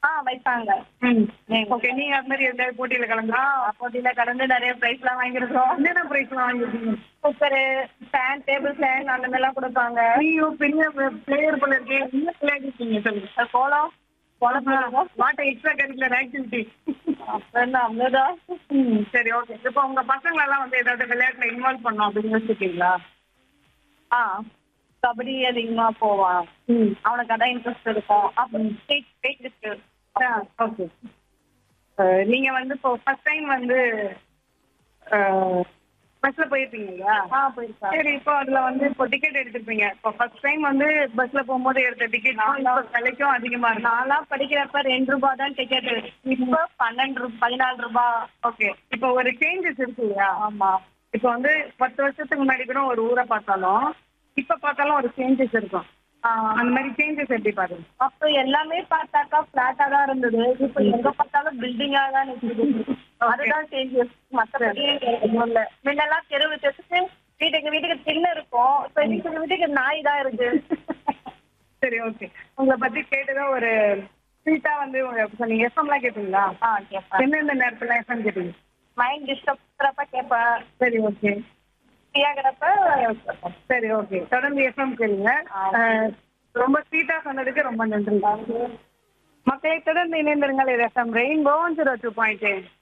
ஆ வைப்பாங்க ம் நீங்க- ஓகே நீங்க அது மாதிரி எந்த போட்டியில கலந்து ஆ போட்டியில கலந்து நிறைய பிரைஸ் எல்லாம் வாங்கியிருக்கோம் என்னென்ன பிரைஸ்லாம் வாங்கியிருக்கீங்க குக்கரு ஃபேன் டேபிள் ஃபேன் அந்த மாதிரிலாம் கொடுப்பாங்க நீங்க பெரிய பிளேயர் போல இருக்கே என்ன விளையாடிருக்கீங்க சொல்லுங்க கோலம் கோலம் போடுவோம் வாட் எக்ஸ்ட்ரா கரிக்குலர் ஆக்டிவிட்டி அப்புறம் என்ன அவ்வளோதான் ம் சரி ஓகே இப்போ உங்க பசங்களெல்லாம் வந்து ஏதாவது விளையாட்டுல இன்வால்வ் பண்ணோம் அப்படின்னு யோசிச்சிருக்கீங்களா ஆ கபடி அதிகமா போவான் ம் அவனுக்கு அதான் இன்ட்ரெஸ்ட் இருக்கும் அப்புறம் ஸ்டேட் ஸ்டேட் இருக்கு ஓகே நீங்க வந்து இப்போ ஃபர்ஸ்ட் டைம் வந்து பஸ்ல போயிருப்பீங்க இல்லையா ஆ போயிருக்கா சரி இப்போ அதுல வந்து இப்போ டிக்கெட் எடுத்திருப்பீங்க இப்போ ஃபர்ஸ்ட் டைம் வந்து பஸ்ல போகும்போது எடுத்த டிக்கெட் விலைக்கும் அதிகமா இருக்கும் நான்லாம் படிக்கிறப்ப ரெண்டு ரூபாய் தான் டிக்கெட் இப்போ பன்னெண்டு ரூபாய் பதினாலு ரூபாய் ஓகே இப்போ ஒரு சேஞ்சஸ் இருக்கு இல்லையா ஆமா இப்போ வந்து பத்து வருஷத்துக்கு முன்னாடி கூட ஒரு ஊரை பார்த்தாலும் இப்ப பார்த்தாலும் ஒரு சேஞ்சஸ் இருக்கும் ஆ, அந்த மாதிரி சேஞ்சஸ் எப்படி பாருங்க அப்ப எல்லாமே பார்த்தாக்கா பிளாட்டா தான் இருந்தது இப்ப எங்க பார்த்தாலும் பில்டிங்கா தான் நிக்குது அதுதான் சேஞ்சஸ் மத்தபடி எதுவும் இல்ல முன்னெல்லாம் தெரு விட்டு வீட்டுக்கு வீட்டுக்கு திண்ணு இருக்கும் இப்ப வீட்டுக்கு வீட்டுக்கு நாய் தான் இருக்கு சரி ஓகே உங்களை பத்தி கேட்டதும் ஒரு ஸ்வீட்டா வந்து உங்க நீங்க எஃப்எம்லாம் கேட்பீங்களா ஆ கேட்பேன் எந்தெந்த நேரத்துல எஃப்எம் கேட்பீங்க மைண்ட் டிஸ்டர்ப் கேட்பேன் சரி ஓகே ஃப்ரீயாகிறப்ப சரி ஓகே தொடர்ந்து எஃப்எம் கேளுங்க அஹ், ரொம்ப ஸ்வீட்டா சொன்னதுக்கு ரொம்ப நன்றி மக்களை தொடர்ந்து இணைந்திருங்கள் இது FM rainbow zero two point